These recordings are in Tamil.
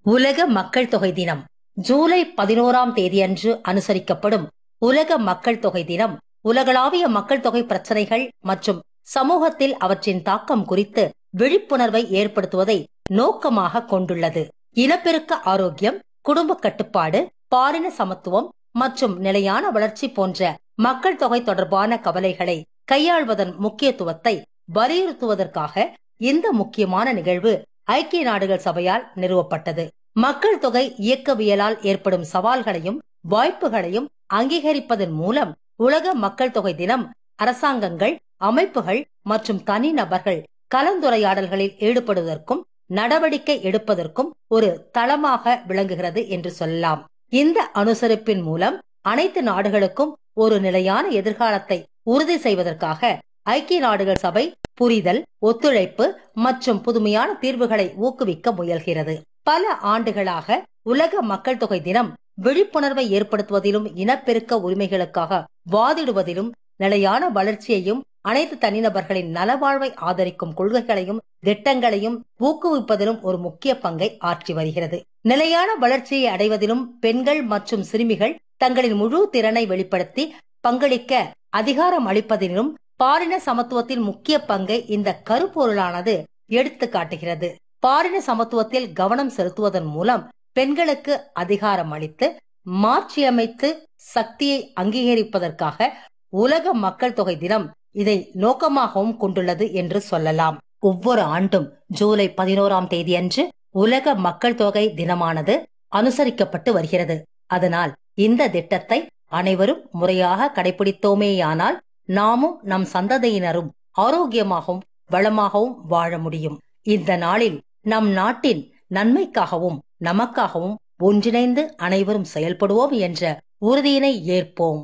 உலக மக்கள் தொகை தினம் ஜூலை பதினோராம் தேதியன்று அனுசரிக்கப்படும் உலக மக்கள் தொகை தினம் உலகளாவிய மக்கள் தொகை பிரச்சனைகள் மற்றும் சமூகத்தில் அவற்றின் தாக்கம் குறித்து விழிப்புணர்வை ஏற்படுத்துவதை நோக்கமாக கொண்டுள்ளது இனப்பெருக்க ஆரோக்கியம் குடும்ப கட்டுப்பாடு பாலின சமத்துவம் மற்றும் நிலையான வளர்ச்சி போன்ற மக்கள் தொகை தொடர்பான கவலைகளை கையாள்வதன் முக்கியத்துவத்தை வலியுறுத்துவதற்காக இந்த முக்கியமான நிகழ்வு ஐக்கிய நாடுகள் சபையால் நிறுவப்பட்டது மக்கள் தொகை இயக்கவியலால் ஏற்படும் சவால்களையும் வாய்ப்புகளையும் அங்கீகரிப்பதன் மூலம் உலக மக்கள் தொகை தினம் அரசாங்கங்கள் அமைப்புகள் மற்றும் தனிநபர்கள் கலந்துரையாடல்களில் ஈடுபடுவதற்கும் நடவடிக்கை எடுப்பதற்கும் ஒரு தளமாக விளங்குகிறது என்று சொல்லலாம் இந்த அனுசரிப்பின் மூலம் அனைத்து நாடுகளுக்கும் ஒரு நிலையான எதிர்காலத்தை உறுதி செய்வதற்காக ஐக்கிய நாடுகள் சபை புரிதல் ஒத்துழைப்பு மற்றும் புதுமையான தீர்வுகளை ஊக்குவிக்க முயல்கிறது பல ஆண்டுகளாக உலக மக்கள் தொகை தினம் விழிப்புணர்வை ஏற்படுத்துவதிலும் இனப்பெருக்க உரிமைகளுக்காக வாதிடுவதிலும் நிலையான வளர்ச்சியையும் அனைத்து தனிநபர்களின் நலவாழ்வை ஆதரிக்கும் கொள்கைகளையும் திட்டங்களையும் ஊக்குவிப்பதிலும் ஒரு முக்கிய பங்கை ஆற்றி வருகிறது நிலையான வளர்ச்சியை அடைவதிலும் பெண்கள் மற்றும் சிறுமிகள் தங்களின் முழு திறனை வெளிப்படுத்தி பங்களிக்க அதிகாரம் அளிப்பதிலும் பாலின சமத்துவத்தின் முக்கிய பங்கை இந்த கருப்பொருளானது எடுத்து காட்டுகிறது பாலின சமத்துவத்தில் கவனம் செலுத்துவதன் மூலம் பெண்களுக்கு அதிகாரம் அளித்து மாற்றியமைத்து சக்தியை அங்கீகரிப்பதற்காக உலக மக்கள் தொகை தினம் இதை நோக்கமாகவும் கொண்டுள்ளது என்று சொல்லலாம் ஒவ்வொரு ஆண்டும் ஜூலை பதினோராம் தேதியன்று உலக மக்கள் தொகை தினமானது அனுசரிக்கப்பட்டு வருகிறது அதனால் இந்த திட்டத்தை அனைவரும் முறையாக கடைபிடித்தோமேயானால் நாமும் நம் சந்ததியினரும் ஆரோக்கியமாகவும் வளமாகவும் வாழ முடியும் இந்த நாளில் நம் நாட்டின் நன்மைக்காகவும் நமக்காகவும் ஒன்றிணைந்து அனைவரும் செயல்படுவோம் என்ற உறுதியினை ஏற்போம்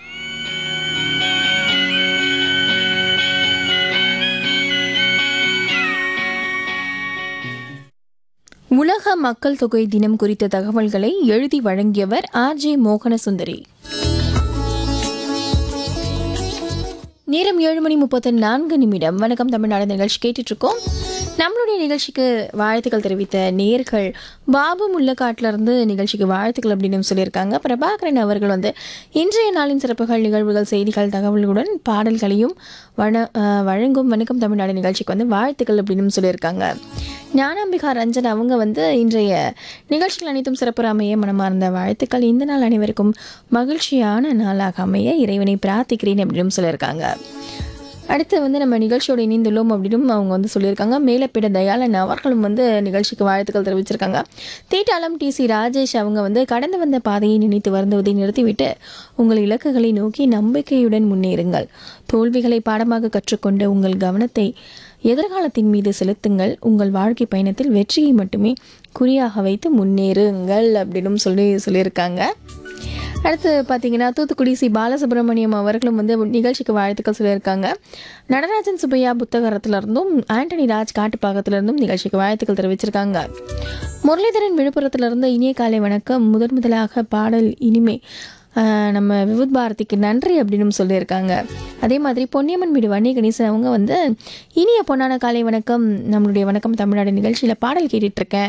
உலக மக்கள் தொகை தினம் குறித்த தகவல்களை எழுதி வழங்கியவர் ஆர் ஜே மோகனசுந்தரி நேரம் ஏழு மணி முப்பத்தி நான்கு நிமிடம் வணக்கம் தமிழ்நாடு நிகழ்ச்சி கேட்டுட்டு இருக்கோம் நம்மளுடைய நிகழ்ச்சிக்கு வாழ்த்துக்கள் தெரிவித்த நேர்கள் பாபு முல்லக்காட்டில இருந்து நிகழ்ச்சிக்கு வாழ்த்துக்கள் அப்படின்னு சொல்லியிருக்காங்க பிரபாகரன் அவர்கள் வந்து இன்றைய நாளின் சிறப்புகள் நிகழ்வுகள் செய்திகள் தகவல்களுடன் பாடல்களையும் வழ அஹ், வழங்கும் வணக்கம் தமிழ்நாடு நிகழ்ச்சிக்கு வந்து வாழ்த்துக்கள் அப்படின்னு சொல்லியிருக்காங்க ஞானாம்பிகா ரஞ்சன் அவங்க வந்து இன்றைய நிகழ்ச்சிகள் அனைத்தும் சிறப்புற அமைய மனமார்ந்த வாழ்த்துக்கள் இந்த நாள் அனைவருக்கும் மகிழ்ச்சியான நாளாக அமைய இறைவனை பிரார்த்திக்கிறேன் அப்படின்னு சொல்லியிருக்காங்க அடுத்து வந்து நம்ம நிகழ்ச்சியோட இணைந்துள்ளோம் அப்படின்னு அவங்க வந்து சொல்லியிருக்காங்க மேலப்பிட தயாளன் அவர்களும் வந்து நிகழ்ச்சிக்கு வாழ்த்துக்கள் தெரிவிச்சிருக்காங்க தீட்டாளம் டி சி ராஜேஷ் அவங்க வந்து கடந்து வந்த பாதையை நினைத்து வருந்துவதை நிறுத்திவிட்டு உங்கள் இலக்குகளை நோக்கி நம்பிக்கையுடன் முன்னேறுங்கள் தோல்விகளை பாடமாக கற்றுக்கொண்டு உங்கள் கவனத்தை எதிர்காலத்தின் மீது செலுத்துங்கள் உங்கள் வாழ்க்கை பயணத்தில் வெற்றியை மட்டுமே குறியாக வைத்து முன்னேறுங்கள் அப்படின்னு சொல்லி சொல்லியிருக்காங்க அடுத்து பார்த்தீங்கன்னா தூத்துக்குடி சி பாலசுப்ரமணியம் அவர்களும் வந்து நிகழ்ச்சிக்கு வாழ்த்துக்கள் சொல்லியிருக்காங்க நடராஜன் சுப்பையா புத்தகரத்துல இருந்தும் ஆண்டனி ராஜ் காட்டுப்பாக்கத்துல நிகழ்ச்சிக்கு வாழ்த்துக்கள் தெரிவிச்சிருக்காங்க முரளிதரன் விழுப்புரத்துல இருந்து இனிய காலை வணக்கம் முதன் முதலாக பாடல் இனிமே ஆஹ், நம்ம விபுத் பாரதிக்கு நன்றி அப்படின்னு சொல்லியிருக்காங்க அதே மாதிரி பொன்னியம்மன் வீடு வன்னி கணேசன் அவங்க வந்து இனிய பொன்னான காலை வணக்கம் நம்மளுடைய வணக்கம் தமிழ்நாடு நிகழ்ச்சியில் பாடல் கேட்டுட்டு இருக்கேன்